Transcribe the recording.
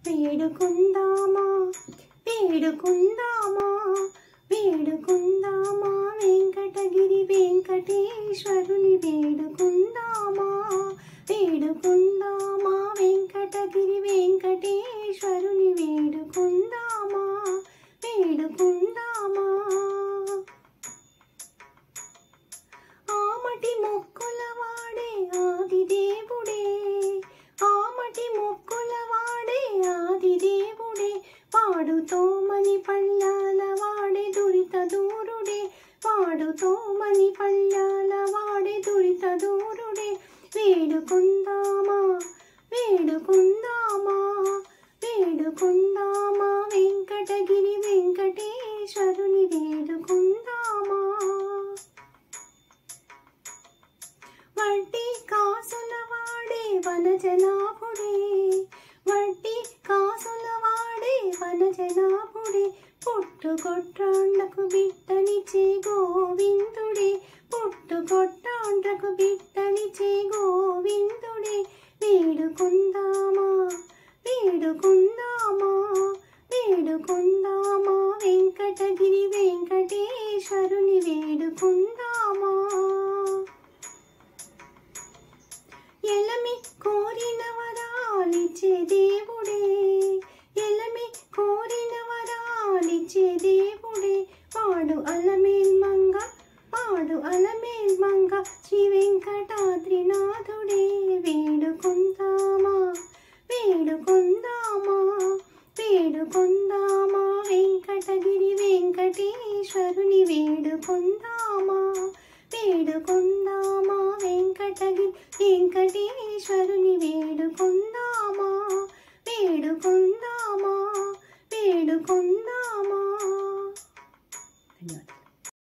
వేడుకుందామా వేడుకుందామా వేడుకుందామా వెంకటగిరి వెంకటేశ్వరుని వేడుకుందామా వేడుకుందామా వెంకటగిరి వెంకటేశ్వరుని వేడుకుందామా వేడుకుందామా ఆమటి మొక్కుల వాడే ఆది దేవుడే ఆమటి మొక్కుల వాడే ఆది దేవుడే వాడుతో మని పళ్ళాల వాడే దురిత దూరుడే వాడుతో మని పళ్ళాల వాడే దురిత దూరుడే వేడుకుందామా వేడుకుందామా వేడుకుందామా వెంకటగిరి వెంకటేశ్వరుని వేడుకుందామా వడ్డీ కాసుల వాడే వనజనాభుడే వడ్డీ కాసుల వాడే వనజనాభుడే పుట్టుకొట్టాండ్లకు బిడ్డనిచే గోవిందుడే పుట్టుకొట్టాండ్లకు బిడ్డనిచే గోవిందుడే వేడుకుందామా వేడుకుందామా వేడుకుందామా వెంకటగిరి వెంకటేశ్వరుని వేడుకుందామా ఎలమి కోరిన వరాలిచ్చే దేవుడే ఎలమి కోరిన వరాలిచ్చే దేవుడే వాడు అలమేల్ మంగ వాడు అలమేల్ మంగ శ్రీ వెంకటాద్రినాథుడే వేడుకుందామా వేడుకుందామా వేడుకుందామా వెంకటగిరి వెంకటేశ్వరుని వేడుకుందామా వేడుకుందామా వెంకటగిరి వెంకటేశ్వరుని వేడుకుందామా వేడుకుందామా వేడుకుందామా ధన్యవాదాలు